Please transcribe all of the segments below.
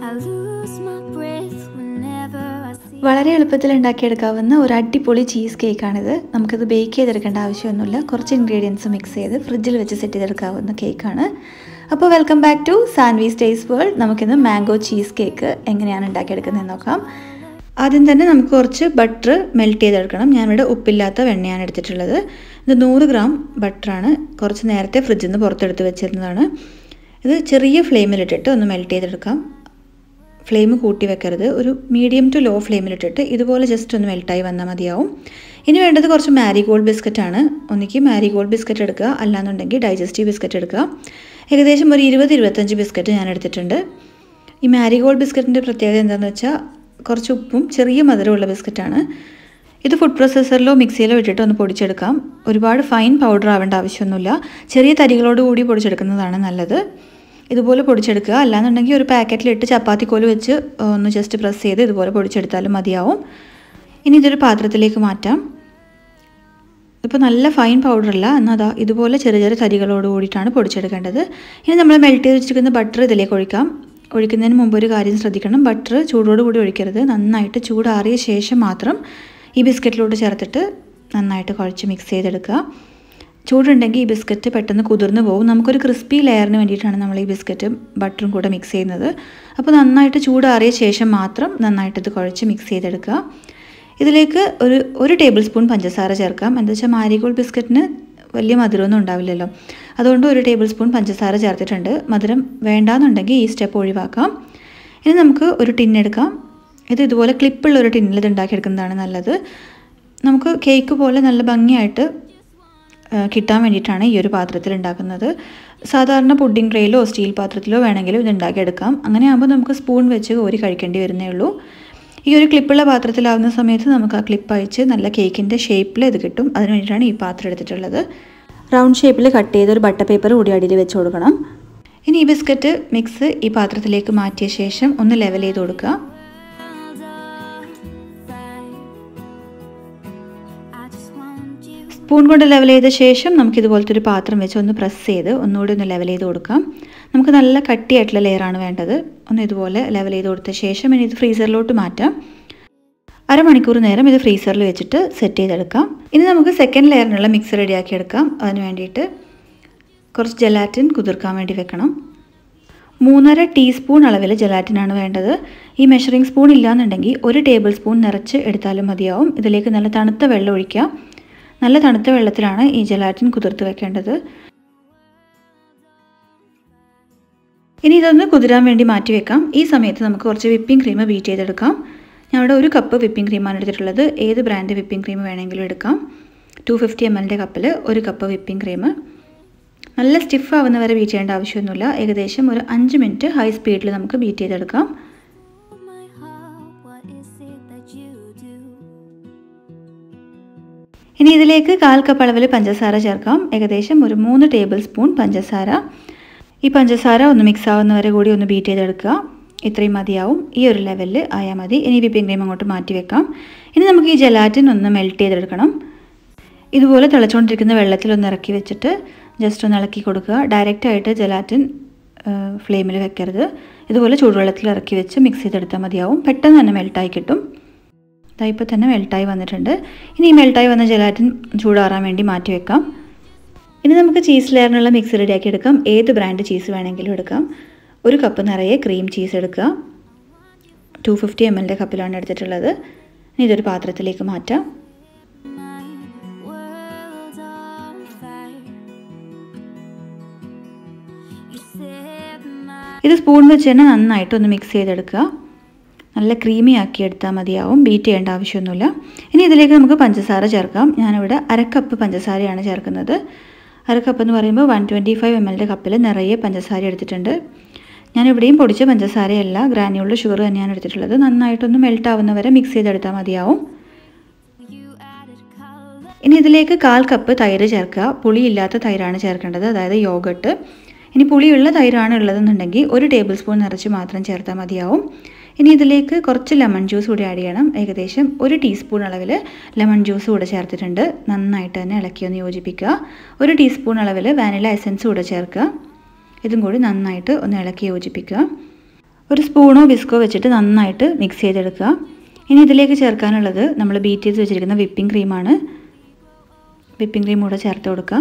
I lose my breath whenever I see വളരെ എളുപ്പത്തിൽ ഉണ്ടാക്കിയെടുക്കാവുന്ന ഒരു അടിപൊളി ചീസ് കേക്കാണിത് നമുക്കിത് ബേക്ക് ചെയ്തെടുക്കേണ്ട ആവശ്യമൊന്നുമില്ല കുറച്ച് ഇൻഗ്രീഡിയൻസ് മിക്സ് ചെയ്ത് ഫ്രിഡ്ജിൽ വെച്ച് സെറ്റ് ചെയ്തെടുക്കാവുന്ന കേക്കാണ് അപ്പോൾ welcome back to Sanvi's taste world നമുക്കിന്ന് മാംഗോ ചീസ് കേക്ക് എങ്ങനെയാണ് ഉണ്ടാക്കിയെടുക്കുന്നതെന്ന് നോക്കാം ആദ്യം തന്നെ നമുക്ക് കുറച്ച് ബട്ടർ മെൽറ്റ് ചെയ്തെടുക്കണം ഞാനിവിടെ ഉപ്പില്ലാത്ത വെണ്ണയാണ് എടുത്തിട്ടുള്ളത് ഇത് നൂറ് ഗ്രാം ബട്ടറാണ് കുറച്ച് നേരത്തെ ഫ്രിഡ്ജിൽ നിന്ന് പുറത്തെടുത്ത് വെച്ചിരുന്നതാണ് ഇത് ചെറിയ ഫ്ലെയിമിലിട്ടിട്ട് ഒന്ന് മെൽറ്റ് ചെയ്തെടുക്കാം ഫ്ലെയിം കൂട്ടി വെക്കരുത് ഒരു മീഡിയം ടു ലോ ഫ്ലെയിമിലിട്ടിട്ട് ഇതുപോലെ ജസ്റ്റ് ഒന്ന് മെൽട്ടായി വന്നാൽ മതിയാവും ഇനി വേണ്ടത് കുറച്ച് മാരിഗോൾഡ് ബിസ്ക്കറ്റ് ആണ് ഒന്നിക്ക് മാരിഗോൾഡ് ബിസ്ക്കറ്റ് എടുക്കുക അല്ലാന്നുണ്ടെങ്കിൽ ഡൈജസ്റ്റീവ് ബിസ്ക്കറ്റ് എടുക്കുക ഏകദേശം ഒരു ഇരുപത് ഇരുപത്തഞ്ച് ബിസ്ക്കറ്റ് ഞാൻ എടുത്തിട്ടുണ്ട് ഈ മാരിഗോൾഡ് ബിസ്ക്കറ്റിൻ്റെ പ്രത്യേകത എന്താണെന്ന് വെച്ചാൽ കുറച്ച് ഉപ്പും ചെറിയ മധുരമുള്ള ബിസ്ക്കറ്റാണ് ഇത് ഫുഡ് പ്രോസസ്സറിലോ മിക്സിയിലോ ഇട്ടിട്ട് ഒന്ന് പൊടിച്ചെടുക്കാം ഒരുപാട് ഫൈൻ പൗഡർ ആവേണ്ട ആവശ്യമൊന്നുമില്ല ചെറിയ തരികളോട് കൂടി പൊടിച്ചെടുക്കുന്നതാണ് നല്ലത് ഇതുപോലെ പൊടിച്ചെടുക്കുക അല്ലാന്നുണ്ടെങ്കിൽ ഒരു പാക്കറ്റിലിട്ട് ചപ്പാത്തിക്കോല് വെച്ച് ഒന്ന് ജസ്റ്റ് പ്രസ് ചെയ്ത് ഇതുപോലെ പൊടിച്ചെടുത്താലും മതിയാവും ഇനി ഇതൊരു പാത്രത്തിലേക്ക് മാറ്റാം ഇപ്പോൾ നല്ല ഫൈൻ പൗഡറല്ല എന്നാൽ അതാ ഇതുപോലെ ചെറിയ ചെറിയ തരികളോട് കൂടിയിട്ടാണ് പൊടിച്ചെടുക്കേണ്ടത് ഇനി നമ്മൾ മെൽറ്റ് ചെയ്ത് വെച്ചിരിക്കുന്ന ബട്ടർ ഇതിലേക്ക് ഒഴിക്കാം ഒഴിക്കുന്നതിന് മുമ്പ് ഒരു കാര്യം ശ്രദ്ധിക്കണം ബട്ടർ ചൂടോട് കൂടി ഒഴിക്കരുത് നന്നായിട്ട് ചൂടാറിയ ശേഷം മാത്രം ഈ ബിസ്ക്കറ്റിലോട്ട് ചേർത്തിട്ട് നന്നായിട്ട് കുഴച്ച് മിക്സ് ചെയ്തെടുക്കുക ചൂടുണ്ടെങ്കിൽ ഈ ബിസ്ക്കറ്റ് പെട്ടെന്ന് കുതിർന്ന് പോകും നമുക്കൊരു ക്രിസ്പി ലെയറിന് വേണ്ടിയിട്ടാണ് നമ്മൾ ഈ ബിസ്ക്കറ്റും ബട്ടറും കൂടെ മിക്സ് ചെയ്യുന്നത് അപ്പോൾ നന്നായിട്ട് ചൂടാറിയ ശേഷം മാത്രം നന്നായിട്ട് ഇത് കുഴച്ച് മിക്സ് ചെയ്തെടുക്കുക ഇതിലേക്ക് ഒരു ഒരു ടേബിൾ സ്പൂൺ പഞ്ചസാര ചേർക്കാം എന്താ വെച്ചാൽ മാരിഗോൾഡ് ബിസ്ക്കറ്റിന് വലിയ മധുരമൊന്നും ഉണ്ടാവില്ലല്ലോ അതുകൊണ്ട് ഒരു ടേബിൾ സ്പൂൺ പഞ്ചസാര ചേർത്തിട്ടുണ്ട് മധുരം വേണ്ടാന്നുണ്ടെങ്കിൽ ഈ സ്റ്റെപ്പ് ഒഴിവാക്കാം ഇനി നമുക്ക് ഒരു ടിന്നെടുക്കാം ഇത് ഇതുപോലെ ക്ലിപ്പുള്ള ഒരു ടിന്നിൽ ഇത് ഉണ്ടാക്കിയെടുക്കുന്നതാണ് നല്ലത് നമുക്ക് കേക്ക് പോലെ നല്ല ഭംഗിയായിട്ട് കിട്ടാൻ വേണ്ടിയിട്ടാണ് ഈ ഒരു പാത്രത്തിൽ ഉണ്ടാക്കുന്നത് സാധാരണ പുഡിംഗ് ട്രേയിലോ സ്റ്റീൽ പാത്രത്തിലോ വേണമെങ്കിലും ഇത് ഉണ്ടാക്കിയെടുക്കാം അങ്ങനെ ആകുമ്പോൾ നമുക്ക് സ്പൂൺ വെച്ച് കോരി കഴിക്കേണ്ടി വരുന്നേ ഉള്ളൂ ഈ ഒരു ക്ലിപ്പുള്ള പാത്രത്തിലാവുന്ന സമയത്ത് നമുക്ക് ആ ക്ലിപ്പ് അയച്ച് നല്ല കേക്കിൻ്റെ ഷേപ്പിൽ ഇത് കിട്ടും അതിന് വേണ്ടിയിട്ടാണ് ഈ പാത്രം എടുത്തിട്ടുള്ളത് റൗണ്ട് ഷേപ്പിൽ കട്ട് ചെയ്ത ഒരു ബട്ടർ പേപ്പർ കൂടി അടിയിൽ വെച്ച് കൊടുക്കണം ഇനി ഈ ബിസ്ക്കറ്റ് മിക്സ് ഈ പാത്രത്തിലേക്ക് മാറ്റിയ ശേഷം ഒന്ന് ലെവൽ ചെയ്ത് കൊടുക്കുക I just want you spoon കൊണ്ട് ലെവൽ ചെയ്ത ശേഷം നമുക്ക് ഇതുപോലത്തെ ഒരു പാത്രം വെച്ച് ഒന്ന് പ്രസ് ചെയ്ത് ഒന്നുകൂടി ഒന്ന് ലെവൽ ചെയ്ത് കൊടുക്കാം നമുക്ക് നല്ല കട്ടിയായിട്ടുള്ള ലെയറാണ് വേണ്ടത് ഒന്ന് ഇതുപോലെ ലെവൽ ചെയ്ത് കൊടുത്ത ശേഷം ഇനി ഇത് ഫ്രീസറിലോട്ട് മാറ്റാം അരമണിക്കൂർ നേരം ഇത് ഫ്രീസറിൽ വെച്ചിട്ട് സെറ്റ് ചെയ്തെടുക്കാം ഇനി നമുക്ക് സെക്കൻഡ് ലെയറിനുള്ള മിക്സ് റെഡിയാക്കി എടുക്കാം അതിന് വേണ്ടിയിട്ട് കുറച്ച് ജലാറ്റിൻ കുതിർക്കാൻ വേണ്ടി വെക്കണം മൂന്നര ടീസ്പൂൺ അളവിൽ ജലാറ്റിനാണ് വേണ്ടത് ഈ മെഷറിംഗ് സ്പൂൺ ഇല്ലാന്നുണ്ടെങ്കിൽ ഒരു ടേബിൾ സ്പൂൺ നിറച്ച് എടുത്താലും മതിയാവും ഇതിലേക്ക് നല്ല തണുത്ത വെള്ളം ഒഴിക്കുക നല്ല തണുത്ത വെള്ളത്തിലാണ് ഈ ജലാറ്റിൻ കുതിർത്ത് വെക്കേണ്ടത് ഇനി ഇതൊന്ന് കുതിരാൻ വേണ്ടി മാറ്റി വെക്കാം ഈ സമയത്ത് നമുക്ക് കുറച്ച് വിപ്പിംഗ് ക്രീം ബീറ്റ് ചെയ്തെടുക്കാം ഞാൻ ഇവിടെ ഒരു കപ്പ് വിപ്പിംഗ് ക്രീമാണ് എടുത്തിട്ടുള്ളത് ഏത് ബ്രാൻഡ് വിപ്പിംഗ് ക്രീം വേണമെങ്കിലും എടുക്കാം ടു ഫിഫ്റ്റി എം എല്ലിൻ്റെ കപ്പിൽ ഒരു കപ്പ് വിപ്പിംഗ് ക്രീം നല്ല സ്റ്റിഫ് ആവുന്ന വരെ ബീറ്റ് ചെയ്യേണ്ട ആവശ്യമൊന്നുമില്ല ഏകദേശം ഒരു അഞ്ച് മിനിറ്റ് ഹൈ സ്പീഡിൽ നമുക്ക് ബീറ്റ് ചെയ്തെടുക്കാം my heart. What is it that you do? ഇനി ഇതിലേക്ക് കാൽ കപ്പ് അളവിൽ പഞ്ചസാര ചേർക്കാം ഏകദേശം ഒരു മൂന്ന് ടേബിൾ സ്പൂൺ പഞ്ചസാര ഈ പഞ്ചസാര ഒന്ന് മിക്സ് ആവുന്നവരെ കൂടി ഒന്ന് ബീറ്റ് ചെയ്തെടുക്കുക ഇത്രയും മതിയാവും ഈ ഒരു ലെവലിൽ ആയാൽ മതി ഇനി വിപ്പിംഗ് ക്രീം അങ്ങോട്ട് മാറ്റി വെക്കാം ഇനി നമുക്ക് ഈ ജലാറ്റിൻ ഒന്ന് മെൽറ്റ് ചെയ്തെടുക്കണം ഇതുപോലെ തിളച്ചുകൊണ്ടിരിക്കുന്ന വെള്ളത്തിൽ ഒന്ന് ഇറക്കി വെച്ചിട്ട് ജസ്റ്റ് ഒന്ന് ഇളക്കി കൊടുക്കുക ഡയറക്റ്റായിട്ട് ജലാറ്റിൻ ഫ്ലെയിമിൽ വെക്കരുത് ഇതുപോലെ ചൂടുവെള്ളത്തിൽ ഇറക്കി വെച്ച് മിക്സ് ചെയ്തെടുത്താൽ മതിയാവും പെട്ടെന്ന് തന്നെ മെൽട്ടായി കിട്ടും ഇതാ ഇപ്പോൾ തന്നെ മെൽട്ടായി വന്നിട്ടുണ്ട് ഇനി ഈ മെൽട്ടായി വന്ന ജലാറ്റിൻ ചൂടാറാൻ വേണ്ടി മാറ്റി വെക്കാം ഇനി നമുക്ക് ചീസ് ലെയറിനുള്ള മിക്സ് റെഡിയാക്കി എടുക്കാം ഏത് ബ്രാൻഡ് ചീസ് വേണമെങ്കിലും എടുക്കാം ഒരു കപ്പ് നിറയെ ക്രീം ചീസ് എടുക്കുക ടു ഫിഫ്റ്റി എം എല്ലിൻ്റെ കപ്പിലാണ് എടുത്തിട്ടുള്ളത് ഇനി ഇതൊരു പാത്രത്തിലേക്ക് മാറ്റാം My world's on fire. You set my ഇത് സ്പൂൺ വെച്ച് തന്നെ നന്നായിട്ട് ഒന്ന് മിക്സ് ചെയ്തെടുക്കുക നല്ല ക്രീമി ആക്കി എടുത്താൽ മതിയാവും ബീറ്റ് ചെയ്യേണ്ട ആവശ്യമൊന്നുമില്ല ഇനി ഇതിലേക്ക് നമുക്ക് പഞ്ചസാര ചേർക്കാം ഞാനിവിടെ അരക്കപ്പ് പഞ്ചസാരയാണ് ചേർക്കുന്നത് അരക്കപ്പ് എന്ന് പറയുമ്പോൾ വൺ ട്വൻറ്റി ഫൈവ് എം എല്ലിൻ്റെ കപ്പിൽ നിറയെ പഞ്ചസാര എടുത്തിട്ടുണ്ട് ഞാനിവിടെയും പൊടിച്ച പഞ്ചസാരയല്ല ഗ്രാനുവൽ ഷുഗർ തന്നെയാണ് എടുത്തിട്ടുള്ളത് നന്നായിട്ടൊന്ന് മെൽറ്റ് ആവുന്നവരെ മിക്സ് ചെയ്തെടുത്താൽ മതിയാവും you added color. ഇനി ഇതിലേക്ക് കാൽ കപ്പ് തൈര് ചേർക്കുക പുളിയില്ലാത്ത തൈരാണ് ചേർക്കേണ്ടത് അതായത് യോഗട്ട് ഇനി പുളിയുള്ള തൈരാണ് ഉള്ളതെന്നുണ്ടെങ്കിൽ ഒരു ടേബിൾ സ്പൂൺ നിറച്ച് മാത്രം ചേർത്താൽ മതിയാവും ഇനി ഇതിലേക്ക് കുറച്ച് ലെമൺ ജ്യൂസ് കൂടി ആഡ് ചെയ്യണം ഏകദേശം ഒരു ടീസ്പൂൺ അളവിൽ ലെമൺ ജ്യൂസ് കൂടെ ചേർത്തിട്ടുണ്ട് നന്നായിട്ട് തന്നെ ഇളക്കി ഒന്ന് യോജിപ്പിക്കുക ഒരു ടീസ്പൂൺ അളവിൽ വാനില എസൻസ് കൂടെ ചേർക്കുക ഇതും കൂടി നന്നായിട്ട് ഒന്ന് ഇളക്കി യോജിപ്പിക്കുക ഒരു സ്പൂണോ വിസ്കോ വെച്ചിട്ട് നന്നായിട്ട് മിക്സ് ചെയ്തെടുക്കുക ഇനി ഇതിലേക്ക് ചേർക്കാനുള്ളത് നമ്മൾ ബീറ്റ് ചെയ്ത് വെച്ചിരിക്കുന്ന വിപ്പിംഗ് ക്രീമാണ് വിപ്പിംഗ് ക്രീം കൂടെ ചേർത്ത് കൊടുക്കുക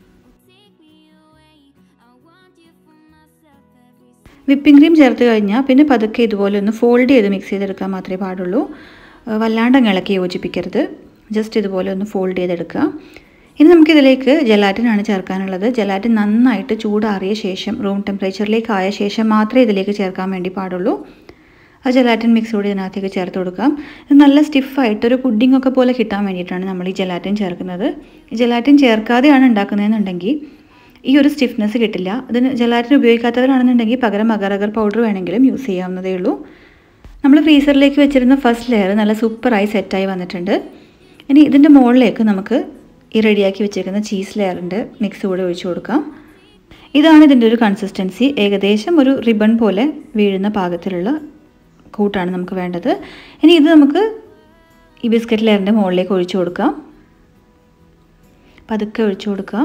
വിപ്പിംഗ് ക്രീം ചേർത്ത് കഴിഞ്ഞാൽ പിന്നെ പതുക്കെ ഇതുപോലെ ഒന്ന് ഫോൾഡ് ചെയ്ത് മിക്സ് ചെയ്തെടുക്കാൻ മാത്രമേ പാടുള്ളൂ വല്ലാണ്ട് അങ്ങ് ഇളക്കി യോജിപ്പിക്കരുത് ജസ്റ്റ് ഇതുപോലെ ഒന്ന് ഫോൾഡ് ചെയ്തെടുക്കുക ഇനി നമുക്കിതിലേക്ക് ജലാറ്റിനാണ് ചേർക്കാനുള്ളത് ജലാറ്റിൻ നന്നായിട്ട് ചൂടാറിയ ശേഷം റൂം ടെമ്പറേച്ചറിലേക്ക് ആയ ശേഷം മാത്രമേ ഇതിലേക്ക് ചേർക്കാൻ വേണ്ടി പാടുള്ളൂ ആ ജലാറ്റിൻ മിക്സ് കൂടി ഇതിനകത്തേക്ക് ചേർത്ത് കൊടുക്കാം ഇത് നല്ല സ്റ്റിഫായിട്ട് ഒരു പുഡിംഗ് ഒക്കെ പോലെ കിട്ടാൻ വേണ്ടിയിട്ടാണ് നമ്മൾ ഈ ജലാറ്റിൻ ചേർക്കുന്നത് ഈ ജലാറ്റിൻ ചേർക്കാതെയാണ് ഉണ്ടാക്കുന്നതെന്നുണ്ടെങ്കിൽ ഈ ഒരു സ്റ്റിഫ്നെസ് കിട്ടില്ല അതിന് ജലാറ്റിൻ ഉപയോഗിക്കാത്തവരാണെന്നുണ്ടെങ്കിൽ പകരം അഗർ അഗർ പൗഡർ വേണമെങ്കിലും യൂസ് ചെയ്യാവുന്നതേ ഉള്ളൂ നമ്മൾ ഫ്രീസറിലേക്ക് വെച്ചിരുന്ന ഫസ്റ്റ് ലെയർ നല്ല സൂപ്പറായി സെറ്റായി വന്നിട്ടുണ്ട് ഇനി ഇതിൻ്റെ മുകളിലേക്ക് നമുക്ക് ഈ റെഡിയാക്കി വെച്ചിരിക്കുന്ന ചീസ് ലെയറിൻ്റെ മിക്സ് കൂടെ ഒഴിച്ചു കൊടുക്കാം ഇതാണ് ഇതിൻ്റെ ഒരു കൺസിസ്റ്റൻസി ഏകദേശം ഒരു റിബൺ പോലെ വീഴുന്ന പാകത്തിലുള്ള കൂട്ടാണ് നമുക്ക് വേണ്ടത് ഇനി ഇത് നമുക്ക് ഈ ബിസ്ക്കറ്റ് ലെയറിൻ്റെ മുകളിലേക്ക് ഒഴിച്ചു കൊടുക്കാം പതുക്കെ ഒഴിച്ചു കൊടുക്കുക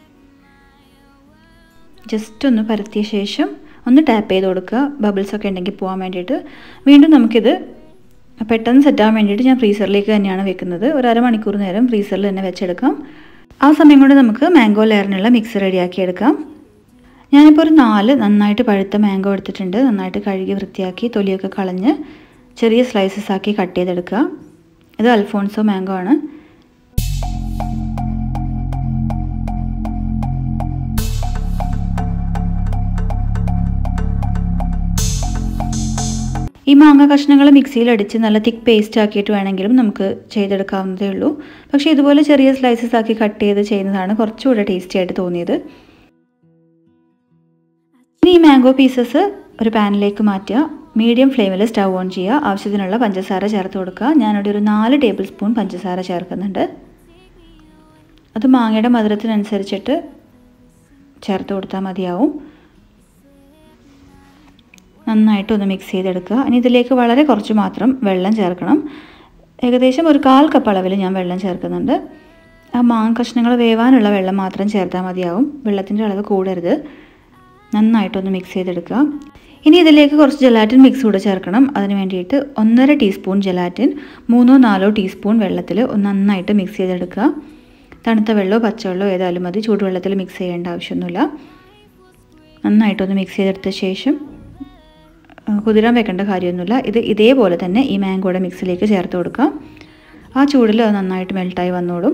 ജസ്റ്റ് ഒന്ന് പരത്തിയ ശേഷം ഒന്ന് ടാപ്പ് ചെയ്ത് കൊടുക്കുക ബബിൾസ് ഒക്കെ ഉണ്ടെങ്കിൽ പോകാൻ വേണ്ടിയിട്ട് വീണ്ടും നമുക്കിത് പെട്ടെന്ന് സെറ്റാകാൻ വേണ്ടിയിട്ട് ഞാൻ ഫ്രീസറിലേക്ക് തന്നെയാണ് വെക്കുന്നത് ഒരു അരമണിക്കൂർ നേരം ഫ്രീസറിൽ തന്നെ വെച്ചെടുക്കാം ആ സമയം കൊണ്ട് നമുക്ക് മാംഗോ ലെയറിനുള്ള മിക്സ് റെഡിയാക്കി എടുക്കാം ഞാനിപ്പോൾ ഒരു നാല് നന്നായിട്ട് പഴുത്ത മാംഗോ എടുത്തിട്ടുണ്ട് നന്നായിട്ട് കഴുകി വൃത്തിയാക്കി തൊലിയൊക്കെ കളഞ്ഞ് ചെറിയ സ്ലൈസസ് ആക്കി കട്ട് ചെയ്തെടുക്കുക ഇത് അൽഫോൺസോ മാംഗോ ആണ് ഈ മാങ്ങ കഷ്ണങ്ങൾ മിക്സിയിൽ അടിച്ച് നല്ല തിക്ക് പേസ്റ്റ് ആക്കിയിട്ട് വേണമെങ്കിലും നമുക്ക് ചെയ്തെടുക്കാവുന്നതേ ഉള്ളൂ പക്ഷേ ഇതുപോലെ ചെറിയ സ്ലൈസസ് ആക്കി കട്ട് ചെയ്ത് ചെയ്യുന്നതാണ് കുറച്ചുകൂടെ ടേസ്റ്റി ആയിട്ട് തോന്നിയത് ഇനി ഈ മാംഗോ പീസസ് ഒരു പാനിലേക്ക് മാറ്റുക മീഡിയം ഫ്ലെയിമിൽ സ്റ്റൗ ഓൺ ചെയ്യുക ആവശ്യത്തിനുള്ള പഞ്ചസാര ചേർത്ത് കൊടുക്കുക ഞാനിവിടെ ഒരു നാല് ടേബിൾ സ്പൂൺ പഞ്ചസാര ചേർക്കുന്നുണ്ട് അത് മാങ്ങയുടെ മധുരത്തിനനുസരിച്ചിട്ട് ചേർത്ത് കൊടുത്താൽ മതിയാവും നന്നായിട്ടൊന്ന് മിക്സ് ചെയ്തെടുക്കുക ഇനി ഇതിലേക്ക് വളരെ കുറച്ച് മാത്രം വെള്ളം ചേർക്കണം ഏകദേശം ഒരു കാൽ കപ്പ് അളവിൽ ഞാൻ വെള്ളം ചേർക്കുന്നുണ്ട് ആ മാങ്ങ കഷ്ണങ്ങൾ വേവാനുള്ള വെള്ളം മാത്രം ചേർത്താൽ മതിയാവും വെള്ളത്തിൻ്റെ അളവ് കൂടരുത് നന്നായിട്ടൊന്ന് മിക്സ് ചെയ്തെടുക്കുക ഇനി ഇതിലേക്ക് കുറച്ച് ജലാറ്റിൻ മിക്സ് കൂടെ ചേർക്കണം അതിന് വേണ്ടിയിട്ട് ഒന്നര ടീസ്പൂൺ ജലാറ്റിൻ മൂന്നോ നാലോ ടീസ്പൂൺ വെള്ളത്തിൽ ഒന്ന് നന്നായിട്ട് മിക്സ് ചെയ്തെടുക്കുക തണുത്ത വെള്ളമോ പച്ചവെള്ളമോ ഏതായാലും മതി ചൂടുവെള്ളത്തിൽ മിക്സ് ചെയ്യേണ്ട ആവശ്യമൊന്നുമില്ല നന്നായിട്ടൊന്ന് മിക്സ് ചെയ്തെടുത്ത ശേഷം കുതിരാൻ വെക്കേണ്ട കാര്യമൊന്നുമില്ല ഇത് ഇതേപോലെ തന്നെ ഈ മാംഗോയുടെ മിക്സിലേക്ക് ചേർത്ത് കൊടുക്കാം ആ ചൂടിൽ അത് നന്നായിട്ട് മെൽട്ടായി വന്നോളും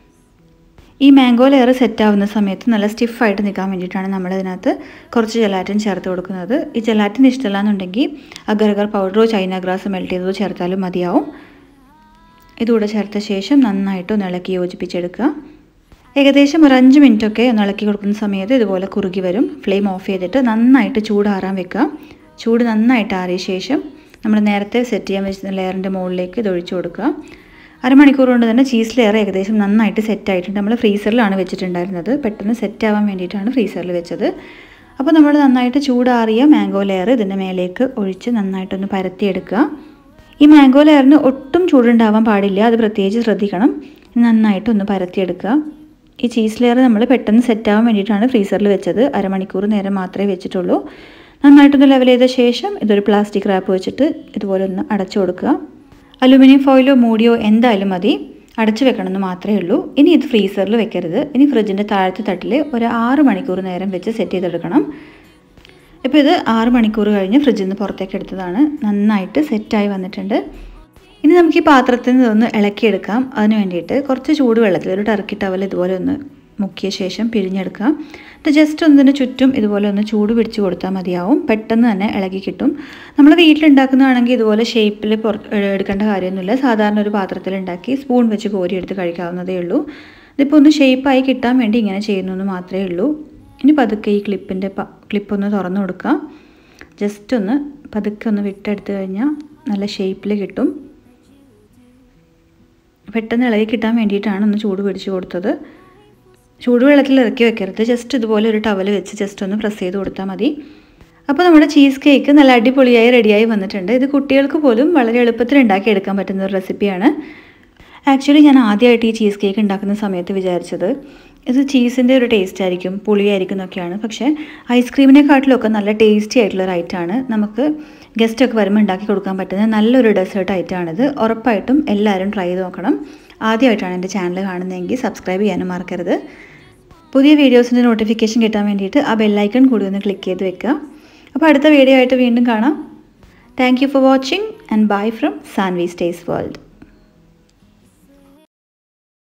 ഈ മാംഗോ ലെയർ സെറ്റ് ആവുന്ന സമയത്ത് നല്ല സ്റ്റിഫായിട്ട് നിൽക്കാൻ വേണ്ടിയിട്ടാണ് നമ്മൾ ഇതിനകത്ത് കുറച്ച് ജലാറ്റിൻ ചേർത്ത് കൊടുക്കുന്നത് ഈ ജലാറ്റിൻ ഇഷ്ടമല്ല എന്നുണ്ടെങ്കിൽ അഗർഗർ പൗഡറോ ചൈന ഗ്രാസ് മെൽറ്റ് ചെയ്തതോ ചേർത്താലും മതിയാവും ഇതുകൂടെ ചേർത്ത ശേഷം നന്നായിട്ട് ഒന്ന് ഇളക്കി യോജിപ്പിച്ചെടുക്കുക ഏകദേശം ഒരു അഞ്ച് മിനിറ്റൊക്കെ ഒന്ന് ഇളക്കി കൊടുക്കുന്ന സമയത്ത് ഇതുപോലെ കുറുകി വരും ഫ്ലെയിം ഓഫ് ചെയ്തിട്ട് നന്നായിട്ട് ചൂടാറാൻ വെക്കുക ചൂട് നന്നായിട്ട് ആറിയ ശേഷം നമ്മൾ നേരത്തെ സെറ്റ് ചെയ്യാൻ വെച്ചിരുന്ന ലെയറിൻ്റെ മുകളിലേക്ക് ഇത് ഒഴിച്ചു കൊടുക്കുക അരമണിക്കൂർ കൊണ്ട് തന്നെ ചീസ് ലെയർ ഏകദേശം നന്നായിട്ട് സെറ്റ് ആയിട്ടുണ്ട് നമ്മൾ ഫ്രീസറിലാണ് വെച്ചിട്ടുണ്ടായിരുന്നത് പെട്ടെന്ന് സെറ്റ് ആവാൻ വേണ്ടിയിട്ടാണ് ഫ്രീസറിൽ വെച്ചത് അപ്പോൾ നമ്മൾ നന്നായിട്ട് ചൂടാറിയ മാംഗോ ലെയർ ഇതിൻ്റെ മേലേക്ക് ഒഴിച്ച് നന്നായിട്ടൊന്ന് പരത്തിയെടുക്കുക ഈ മാംഗോ ലെയറിന് ഒട്ടും ചൂടുണ്ടാവാൻ പാടില്ല അത് പ്രത്യേകിച്ച് ശ്രദ്ധിക്കണം നന്നായിട്ടൊന്ന് പരത്തിയെടുക്കുക ഈ ചീസ് ലെയർ നമ്മൾ പെട്ടെന്ന് സെറ്റ് ആവാൻ വേണ്ടിയിട്ടാണ് ഫ്രീസറിൽ വെച്ചത് അരമണിക്കൂർ നേരം മാത്രമേ വെച്ചിട്ടുള്ളൂ നന്നായിട്ടൊന്ന് ലെവൽ ചെയ്ത ശേഷം ഇതൊരു പ്ലാസ്റ്റിക് റാപ്പ് വെച്ചിട്ട് ഇതുപോലെ ഒന്ന് അടച്ചു കൊടുക്കുക അലുമിനിയം ഫോയിലോ മൂടിയോ എന്തായാലും മതി അടച്ചു വെക്കണമെന്ന് മാത്രമേ ഉള്ളൂ ഇനി ഇത് ഫ്രീസറിൽ വെക്കരുത് ഇനി ഫ്രിഡ്ജിൻ്റെ താഴത്തെ തട്ടിൽ ഒരു ആറ് മണിക്കൂർ നേരം വെച്ച് സെറ്റ് ചെയ്തെടുക്കണം ഇപ്പോൾ ഇത് ആറ് മണിക്കൂർ കഴിഞ്ഞ് ഫ്രിഡ്ജിൽ നിന്ന് പുറത്തേക്ക് എടുത്തതാണ് നന്നായിട്ട് സെറ്റായി വന്നിട്ടുണ്ട് ഇനി നമുക്ക് ഈ പാത്രത്തിൽ നിന്ന് ഒന്ന് ഇളക്കിയെടുക്കാം അതിന് വേണ്ടിയിട്ട് കുറച്ച് ചൂടുവെള്ളത്തിൽ ഒരു ടർക്കി ടവൽ ഇതുപോലെ ഒന്ന് മുക്കിയ ശേഷം പിഴിഞ്ഞെടുക്കാം ഇത് ജസ്റ്റ് ഒന്നിന് ചുറ്റും ഇതുപോലെ ഒന്ന് ചൂട് പിടിച്ച് കൊടുത്താൽ മതിയാവും പെട്ടെന്ന് തന്നെ ഇളകി കിട്ടും നമ്മൾ വീട്ടിലുണ്ടാക്കുന്നതാണെങ്കിൽ ഇതുപോലെ ഷേപ്പിൽ പുറ എടുക്കേണ്ട കാര്യമൊന്നുമില്ല സാധാരണ ഒരു പാത്രത്തിൽ ഉണ്ടാക്കി സ്പൂൺ വെച്ച് കോരി എടുത്ത് കഴിക്കാവുന്നതേ ഉള്ളൂ ഇതിപ്പോൾ ഒന്ന് ഷേപ്പായി കിട്ടാൻ വേണ്ടി ഇങ്ങനെ ചെയ്യുന്നു മാത്രമേ ഉള്ളൂ ഇനി പതുക്കെ ഈ ക്ലിപ്പിൻ്റെ ക്ലിപ്പ് ഒന്ന് തുറന്നു കൊടുക്കുക ജസ്റ്റ് ഒന്ന് പതുക്കെ ഒന്ന് വിട്ടെടുത്ത് കഴിഞ്ഞാൽ നല്ല ഷേപ്പിൽ കിട്ടും പെട്ടെന്ന് ഇളകി കിട്ടാൻ വേണ്ടിയിട്ടാണ് ഒന്ന് ചൂട് പിടിച്ച് കൊടുത്തത് ചൂടുവെള്ളത്തിൽ ഇറക്കി വെക്കരുത് ജസ്റ്റ് ഇതുപോലെ ഒരു ടവൽ വെച്ച് ജസ്റ്റ് ഒന്ന് പ്രസ് ചെയ്ത് കൊടുത്താൽ മതി അപ്പോൾ നമ്മുടെ ചീസ് കേക്ക് നല്ല അടിപൊളിയായി റെഡിയായി വന്നിട്ടുണ്ട് ഇത് കുട്ടികൾക്ക് പോലും വളരെ എളുപ്പത്തിൽ ഉണ്ടാക്കിയെടുക്കാൻ പറ്റുന്ന ഒരു റെസിപ്പിയാണ് ആക്ച്വലി ഞാൻ ആദ്യമായിട്ട് ഈ ചീസ് കേക്ക് ഉണ്ടാക്കുന്ന സമയത്ത് വിചാരിച്ചത് ഇത് ചീസിൻ്റെ ഒരു ടേസ്റ്റ് ആയിരിക്കും പുളിയായിരിക്കും എന്നൊക്കെയാണ് പക്ഷേ ഐസ്ക്രീമിനെക്കാട്ടിലൊക്കെ നല്ല ടേസ്റ്റി ആയിട്ടുള്ള ഒരു ഐറ്റമാണ് നമുക്ക് ഗസ്റ്റൊക്കെ വരുമ്പോൾ ഉണ്ടാക്കി കൊടുക്കാൻ പറ്റുന്ന നല്ലൊരു ഡെസേർട്ട് ഐറ്റമാണിത് ഉറപ്പായിട്ടും എല്ലാവരും ട്രൈ ചെയ്ത് നോക്കണം ആദ്യമായിട്ടാണ് എൻ്റെ ചാനൽ കാണുന്നതെങ്കിൽ സബ്സ്ക്രൈബ് ചെയ്യാനും മറക്കരുത് പുതിയ വീഡിയോസിൻ്റെ നോട്ടിഫിക്കേഷൻ കിട്ടാൻ വേണ്ടിയിട്ട് ആ ബെല്ലൈക്കൺ കൂടി ഒന്ന് ക്ലിക്ക് ചെയ്ത് വെക്കുക അപ്പോൾ അടുത്ത വീഡിയോ ആയിട്ട് വീണ്ടും കാണാം thank you for watching and bye from Sanvi's സ്റ്റേസ് വേൾഡ്